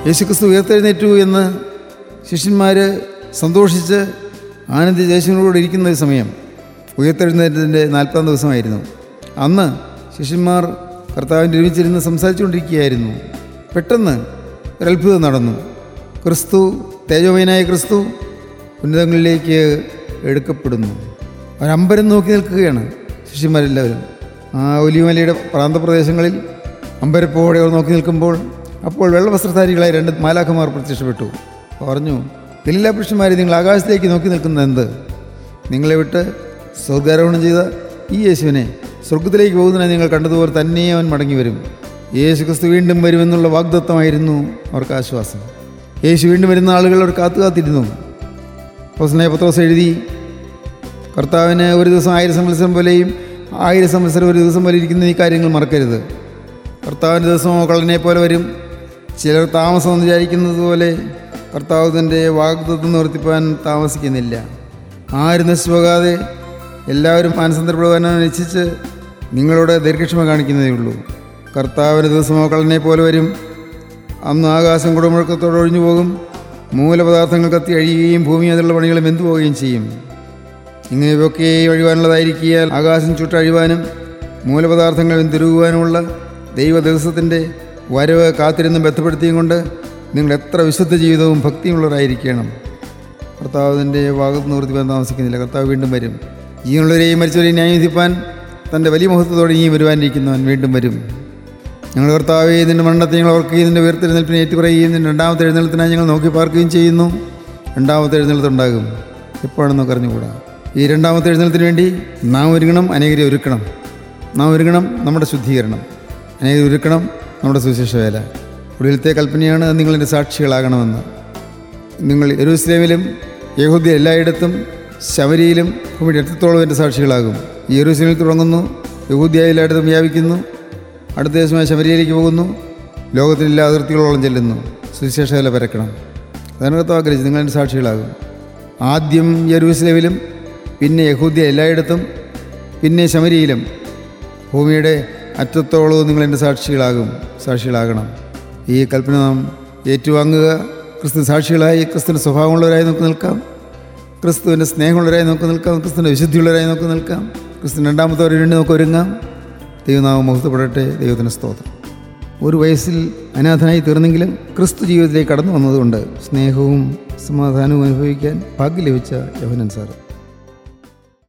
യേശുക്രിസ്തു ഉയർത്തെഴുന്നേറ്റു എന്ന് ശിഷ്യന്മാർ സന്തോഷിച്ച് ആനന്ദ ദേശങ്ങളോട് ഇരിക്കുന്ന ഒരു സമയം ഉയർത്തെഴുന്നേറ്റത്തിൻ്റെ നാൽപ്പതാം ദിവസമായിരുന്നു അന്ന് ശിഷ്യന്മാർ കർത്താവിൻ്റെ ഒരുമിച്ചിരുന്ന് സംസാരിച്ചുകൊണ്ടിരിക്കുകയായിരുന്നു പെട്ടെന്ന് ഒരത്ഭുതം നടന്നു ക്രിസ്തു തേജോമയനായ ക്രിസ്തു ഉന്നതങ്ങളിലേക്ക് എടുക്കപ്പെടുന്നു അവരമ്പരം നോക്കി നിൽക്കുകയാണ് ശിഷ്യന്മാരെല്ലാവരും ആ ഒലിമലയുടെ പ്രാന്തപ്രദേശങ്ങളിൽ അമ്പരപ്പോടെ അവർ നോക്കി നിൽക്കുമ്പോൾ അപ്പോൾ വെള്ളവസ്ത്രധാരികളായ രണ്ട് മാലാഖമാർ പ്രത്യക്ഷപ്പെട്ടു പറഞ്ഞു എല്ലാ പുരുഷന്മാരെ നിങ്ങൾ ആകാശത്തേക്ക് നോക്കി നിൽക്കുന്നത് എന്ത് നിങ്ങളെ വിട്ട് സ്വർഗാരോഹണം ചെയ്ത ഈ യേശുവിനെ സ്വർഗത്തിലേക്ക് പോകുന്നതിനെ നിങ്ങൾ കണ്ടതുപോലെ തന്നെ അവൻ മടങ്ങി വരും യേശു ക്രിസ്തു വീണ്ടും വരുമെന്നുള്ള വാഗ്ദത്തമായിരുന്നു അവർക്ക് ആശ്വാസം യേശു വീണ്ടും വരുന്ന ആളുകൾ അവർ കാത്തു കാത്തിരുന്നു പൗസ്തലനായ പത്രോസ് എഴുതി കർത്താവിന് ഒരു ദിവസം ആയിരം സംവത്സരം പോലെയും ആയിരം സംവത്സരം ഒരു ദിവസം പോലെ ഇരിക്കുന്ന ഈ കാര്യങ്ങൾ മറക്കരുത് കർത്താവിൻ്റെ ദിവസമോ കള്ളനെ പോലെ വരും ചിലർ താമസം എന്ന് വിചാരിക്കുന്നത് പോലെ കർത്താവ് തൻ്റെ വാഗ്ദത്വം നിവർത്തിപ്പാൻ താമസിക്കുന്നില്ല ആരും നശിച്ചു പോകാതെ എല്ലാവരും മാനസാന്തരപ്പെടുവാനാണ് ഇച്ഛിച്ച് നിങ്ങളോട് ദീർഘക്ഷമ കാണിക്കുന്നതേ ഉള്ളൂ കർത്താവിൻ്റെ ദിവസമോ കള്ളനെ പോലെ വരും അന്ന് ആകാശം കുടമുഴക്കത്തോടെ ഒഴിഞ്ഞു പോകും മൂലപദാർത്ഥങ്ങൾ കത്തി അഴിയുകയും ഭൂമി അതിലുള്ള പണികളും വെന്തു പോവുകയും ചെയ്യും ഇങ്ങനെയൊക്കെ ഒഴിവാനുള്ളതായിരിക്കിയാൽ ആകാശം ചുട്ടഴിവാനും മൂലപദാർത്ഥങ്ങൾ വെന്തുരുകുവാനുമുള്ള ദൈവ ദിവസത്തിൻ്റെ വരവ് കാത്തിരുന്നും ബന്ധപ്പെടുത്തിയും കൊണ്ട് നിങ്ങൾ എത്ര വിശുദ്ധ ജീവിതവും ഭക്തിയുള്ളവരായിരിക്കണം കർത്താവിൻ്റെ ഭാഗത്ത് നിവർത്തിപ്പാൻ താമസിക്കുന്നില്ല കർത്താവ് വീണ്ടും വരും ജീവനുള്ളവരെയും മരിച്ചവരെയും ന്യായവിധിപ്പാൻ തൻ്റെ വലിയ മുഹൂർത്തത്തോടെ ഇനിയും വരുവാനിരിക്കുന്നവൻ വീണ്ടും വരും ഞങ്ങൾ കർത്താവെ നിൻ്റെ മരണത്തെ ഞങ്ങൾ ഓർക്കുകയും നിൻ്റെ ഉയർത്തെഴുന്നേൽപ്പിനെ ഏറ്റുപറയുകയും നിൻ്റെ രണ്ടാമത്തെ എഴുന്നേൽത്തിനായി ഞങ്ങൾ നോക്കി പാർക്കുകയും ചെയ്യുന്നു രണ്ടാമത്തെ എഴുന്നേൽത്തുണ്ടാകും എപ്പോഴാണെന്ന് അറിഞ്ഞുകൂടാ ഈ രണ്ടാമത്തെ എഴുന്നേൽത്തിന് വേണ്ടി നാം ഒരുങ്ങണം അനേകരെ ഒരുക്കണം നാം ഒരുങ്ങണം നമ്മുടെ ശുദ്ധീകരണം അനേകരെ ഒരുക്കണം നമ്മുടെ സുവിശേഷ വേല ഒടുവിലത്തെ കൽപ്പനയാണ് നിങ്ങളെൻ്റെ സാക്ഷികളാകണമെന്ന് നിങ്ങൾ യെരൂസലേമിലും യഹൂദ്യ എല്ലായിടത്തും ശബരിയിലും ഭൂമിയുടെ എത്രത്തോളം എൻ്റെ സാക്ഷികളാകും ഈ യെരൂസലേമിൽ തുടങ്ങുന്നു യഹൂദ്യ എല്ലായിടത്തും വ്യാപിക്കുന്നു അടുത്ത ദേശമായ ശബരിയിലേക്ക് പോകുന്നു ലോകത്തിലെല്ലാ അതിർത്തികളോളം ചെല്ലുന്നു സുവിശേഷകല പരക്കണം അതാണ് കർത്താവ് ആഗ്രഹിച്ചത് നിങ്ങൾ എൻ്റെ സാക്ഷികളാകും ആദ്യം യെരൂസലേമിലും പിന്നെ യഹൂദ്യ എല്ലായിടത്തും പിന്നെ ശമരിയിലും ഭൂമിയുടെ അറ്റത്തോളവും നിങ്ങൾ എൻ്റെ സാക്ഷികളാകും സാക്ഷികളാകണം ഈ കൽപ്പന നാം ഏറ്റുവാങ്ങുക ക്രിസ്തു സാക്ഷികളായി ക്രിസ്തുവിൻ്റെ സ്വഭാവമുള്ളവരായി നമുക്ക് നിൽക്കാം ക്രിസ്തുവിൻ്റെ സ്നേഹമുള്ളവരായി നമുക്ക് നിൽക്കാം ക്രിസ്തുവിൻ്റെ വിശുദ്ധിയുള്ളവരായി നമുക്ക് നിൽക്കാം ക്രിസ്തു രണ്ടാമത്തെ വേണ്ടി നമുക്ക് ഒരുങ്ങാം ദൈവനാമം മുഹത്തപ്പെടട്ടെ ദൈവത്തിന് സ്തോത്രം ഒരു വയസ്സിൽ അനാഥനായി തീർന്നെങ്കിലും ക്രിസ്തു ജീവിതത്തിലേക്ക് കടന്നു വന്നതുകൊണ്ട് സ്നേഹവും സമാധാനവും അനുഭവിക്കാൻ ഭാഗ്യം ലഭിച്ച യവനൻ സാറ്